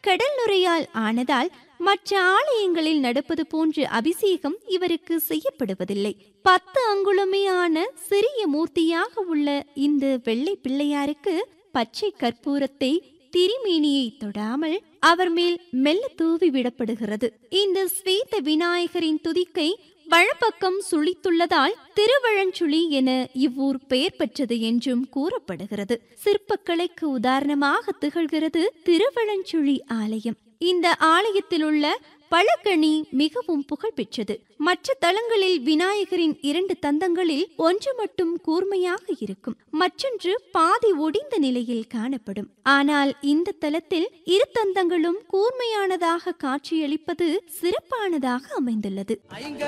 கடல் நுரையால் ஆனதால் மற்ற ஆலயங்களில் நடப்பது போன்ற அபிஷேகம் இவருக்கு செய்யப்படுவதில்லை பத்து அங்குலமே ஆன சிறிய மூர்த்தியாக உள்ள இந்த வெள்ளை பிள்ளையாருக்கு பச்சை கற்பூரத்தை திரிமேனியை தொடாமல் அவர் மேல் மெல்ல தூவி விடப்படுகிறது இந்த ஸ்வேத விநாயகரின் துதிக்கை வழப்பக்கம் சுழித்துள்ளதால் திருவழஞ்சுழி என இவ்வூர் பெயர் பெற்றது என்றும் கூறப்படுகிறது சிற்பக்கலைக்கு உதாரணமாக திகழ்கிறது திருவழஞ்சுழி ஆலயம் இந்த ஆலயத்தில் உள்ள பழக்கணி மிகவும் புகழ்பெற்றது மற்ற தலங்களில் விநாயகரின் இரண்டு தந்தங்களில் ஒன்று மட்டும் கூர்மையாக இருக்கும் மற்றொன்று பாதி ஒடிந்த நிலையில் காணப்படும் ஆனால் இந்த தலத்தில் இரு தந்தங்களும் கூர்மையானதாக காட்சியளிப்பது சிறப்பானதாக அமைந்துள்ளது